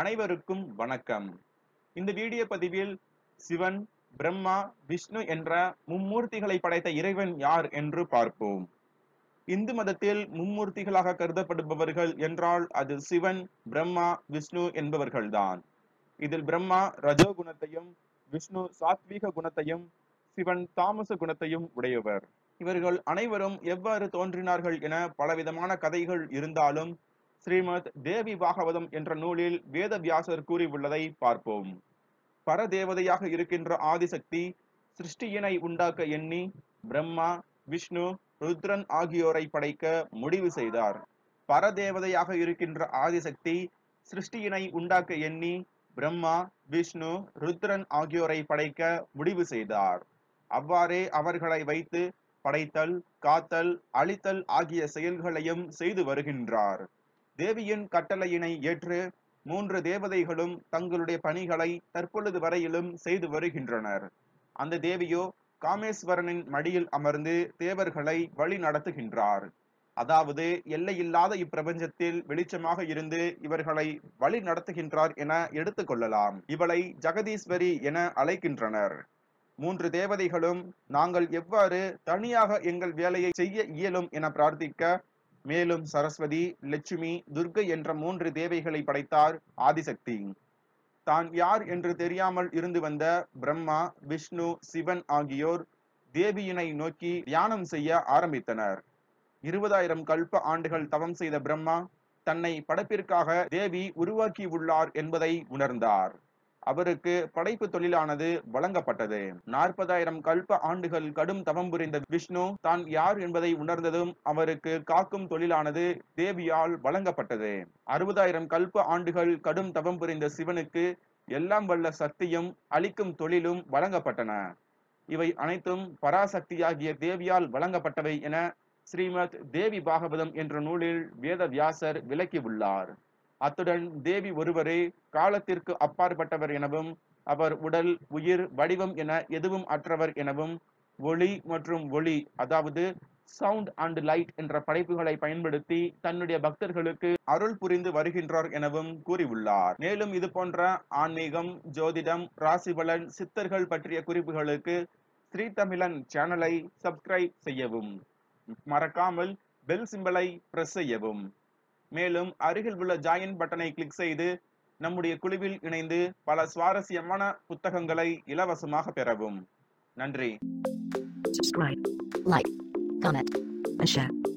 அனைவருக்கும் வணக்கம் இந்த வீடியோ பதிவில் சிவன் பிரம்மா விஷ்ணு என்ற மும்மூர்த்திகளை படைத்த இறைவன் யார் என்று பார்ப்போம் இந்து மதத்தில் மும்மூர்த்திகளாக கருதப்படுபவர்கள் என்றால் அது சிவன் பிரம்மா விஷ்ணு என்பவர்கள்தான் இதில் பிரம்மா ரஜோ குணத்தையும் விஷ்ணு சாத்வீக குணத்தையும் சிவன் தாமச குணத்தையும் உடையவர் இவர்கள் அனைவரும் எவ்வாறு தோன்றினார்கள் என பலவிதமான கதைகள் இருந்தாலும் ஸ்ரீமத் தேவி பாகவதம் என்ற நூலில் வேதவியாசர் கூறியுள்ளதை பார்ப்போம் பரதேவதையாக இருக்கின்ற ஆதிசக்தி சிருஷ்டியினை உண்டாக்க எண்ணி பிரம்மா விஷ்ணு ருத்ரன் ஆகியோரை படைக்க முடிவு செய்தார் பரதேவதையாக இருக்கின்ற ஆதிசக்தி சிருஷ்டியினை உண்டாக்க எண்ணி பிரம்மா விஷ்ணு ருத்ரன் ஆகியோரை படைக்க முடிவு செய்தார் அவ்வாறே அவர்களை வைத்து படைத்தல் காத்தல் அழித்தல் ஆகிய செயல்களையும் செய்து வருகின்றார் தேவியின் கட்டளையினை ஏற்று மூன்று தேவதைகளும் தங்களுடைய பணிகளை தற்பொழுது வரையிலும் செய்து வருகின்றனர் அந்த தேவியோ காமேஸ்வரனின் மடியில் அமர்ந்து தேவர்களை வழி நடத்துகின்றார் அதாவது எல்லையில்லாத இப்பிரபஞ்சத்தில் வெளிச்சமாக இருந்து இவர்களை வழி நடத்துகின்றார் என எடுத்துக்கொள்ளலாம் இவளை ஜெகதீஸ்வரி என அழைக்கின்றனர் மூன்று தேவதைகளும் நாங்கள் எவ்வாறு தனியாக எங்கள் வேலையை செய்ய இயலும் என பிரார்த்திக்க மேலும் சரஸ்வதி லட்சுமி துர்கை என்ற மூன்று தேவைகளை படைத்தார் ஆதிசக்தி தான் யார் என்று தெரியாமல் இருந்து வந்த பிரம்மா விஷ்ணு சிவன் ஆகியோர் தேவியினை நோக்கி தியானம் செய்ய ஆரம்பித்தனர் இருபதாயிரம் கல்ப ஆண்டுகள் தவம் செய்த பிரம்மா தன்னை படைப்பிற்காக தேவி உருவாக்கி உள்ளார் என்பதை உணர்ந்தார் அவருக்கு படைப்பு தொழிலானது வழங்கப்பட்டது நாற்பதாயிரம் கல்ப ஆண்டுகள் கடும் தவம் புரிந்த விஷ்ணு தான் யார் என்பதை உணர்ந்ததும் அவருக்கு காக்கும் தொழிலானது தேவியால் வழங்கப்பட்டது அறுபதாயிரம் கல்ப ஆண்டுகள் கடும் தவம் புரிந்த சிவனுக்கு எல்லாம் வல்ல சக்தியும் அளிக்கும் தொழிலும் வழங்கப்பட்டன இவை அனைத்தும் பராசக்தியாகிய தேவியால் வழங்கப்பட்டவை என ஸ்ரீமத் தேவி பாகவதம் என்ற நூலில் வேத வியாசர் விளக்கியுள்ளார் அத்துடன் தேவி ஒருவரே காலத்திற்கு அப்பாற்பட்டவர் எனவும் அவர் உடல் உயிர் வடிவம் என எதுவும் அற்றவர் எனவும் ஒளி மற்றும் ஒளி அதாவது சவுண்ட் அண்ட் லைட் என்ற படைப்புகளை பயன்படுத்தி தன்னுடைய பக்தர்களுக்கு அருள் புரிந்து வருகின்றார் எனவும் கூறியுள்ளார் மேலும் இது போன்ற ஆன்மீகம் ஜோதிடம் ராசிபலன் சித்தர்கள் பற்றிய குறிப்புகளுக்கு ஸ்ரீ தமிழன் சேனலை சப்ஸ்கிரைப் செய்யவும் மறக்காமல் பெல் சிம்பலை பிரஸ் செய்யவும் மேலும் அருகில் உள்ள ஜாயின் பட்டனை கிளிக் செய்து நம்முடைய குழுவில் இணைந்து பல சுவாரஸ்யமான புத்தகங்களை இலவசமாக பெறவும் நன்றி subscribe, like, comment, and share.